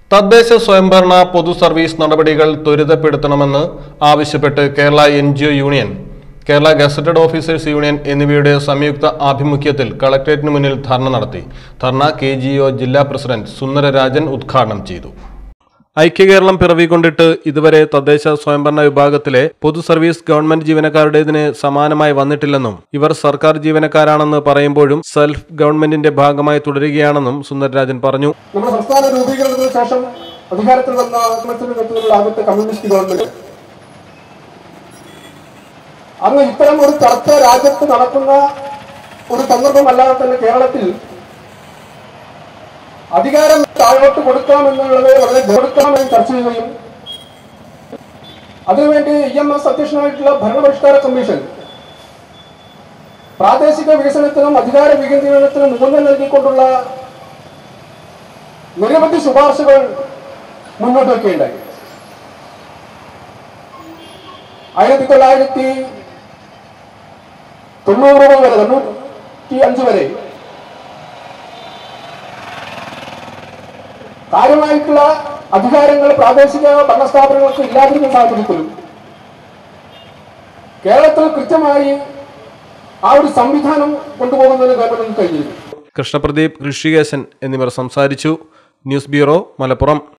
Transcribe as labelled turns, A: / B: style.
A: തദ്ദേശ സ്വയംഭരണ പൊതു സർവീസ് നടപടികൾ ത്വരിതപ്പെടുത്തണമെന്ന് ആവശ്യപ്പെട്ട് Kerala N union Kerala gazetted officers union എന്നിവയുടെ സംയുക്ത ആഭിമുഖ്യത്തിൽ കളക്ടറേറ്റിന് മുന്നിൽ ധർണ നടത്തി dharna K GO president Sundararajan ഉദ്ഘാടനം ചെയ്തു ഐക്യകേരളം പിറവികൊണ്ടിട്ട് ഇതുവരെ തദ്ദേശ സ്വയംഭരണ വിഭാഗത്തിലെ പൊതു സർവീസ് ഗവൺമെന്റ് ജീവനക്കാരുടേതിന് സമാനമായി വന്നിട്ടില്ലെന്നും ഇവർ സർക്കാർ ജീവനക്കാരാണെന്ന് പറയുമ്പോഴും സെൽഫ് ഗവൺമെന്റിന്റെ ഭാഗമായി തുടരുകയാണെന്നും സുന്ദരരാജൻ പറഞ്ഞു
B: നമ്മുടെ സംസ്ഥാന രൂപീകരണത്തിന് ശേഷം അധികാരത്തിൽ വന്ന ആത്മഹത്യ നേതൃത്വത്തിലുള്ള ആദ്യത്തെ കമ്മ്യൂണിസ്റ്റ് ഗവൺമെന്റ് അന്ന് ഇത്തരം ഒരു ചർച്ച രാജ്യത്ത് നടക്കുന്ന ഒരു സന്ദർഭമല്ലാതെ തന്നെ കേരളത്തിൽ അധികാരം താഴോട്ട് കൊടുക്കാമെന്നുള്ളത് വളരെ കൊടുക്കാമെന്ന് ചർച്ച ചെയ്യുകയും അതിനുവേണ്ടി ഇ എം എസ് അധ്യക്ഷനായിട്ടുള്ള ഭരണപരിഷ്കാര കമ്മീഷൻ പ്രാദേശിക വികസനത്തിനും അധികാര വികേന്ദ്രീകരണത്തിനും ഊന്നൽ നൽകിക്കൊണ്ടുള്ള നിരവധി ശുപാർശകൾ മുന്നോട്ട് വെക്കുകയുണ്ടായി ആയിരത്തി തൊള്ളായിരത്തി തൊണ്ണൂറ് വരെ തൊണ്ണൂറ്റി അഞ്ച് വരെ കാര്യമായിട്ടുള്ള അധികാരങ്ങൾ പ്രാദേശിക ഭരണസ്ഥാപനങ്ങൾക്ക് ഇല്ലാതിരുന്ന സാഹചര്യത്തിലും കേരളത്തിൽ കൃത്യമായി ആ ഒരു സംവിധാനം കൊണ്ടുപോകുന്നതിന് ഗവൺമെന്റിന് കഴിഞ്ഞിരുന്നു
A: കൃഷ്ണപ്രദീപ് ഋഷികേശൻ എന്നിവർ സംസാരിച്ചു ന്യൂസ് ബ്യൂറോ മലപ്പുറം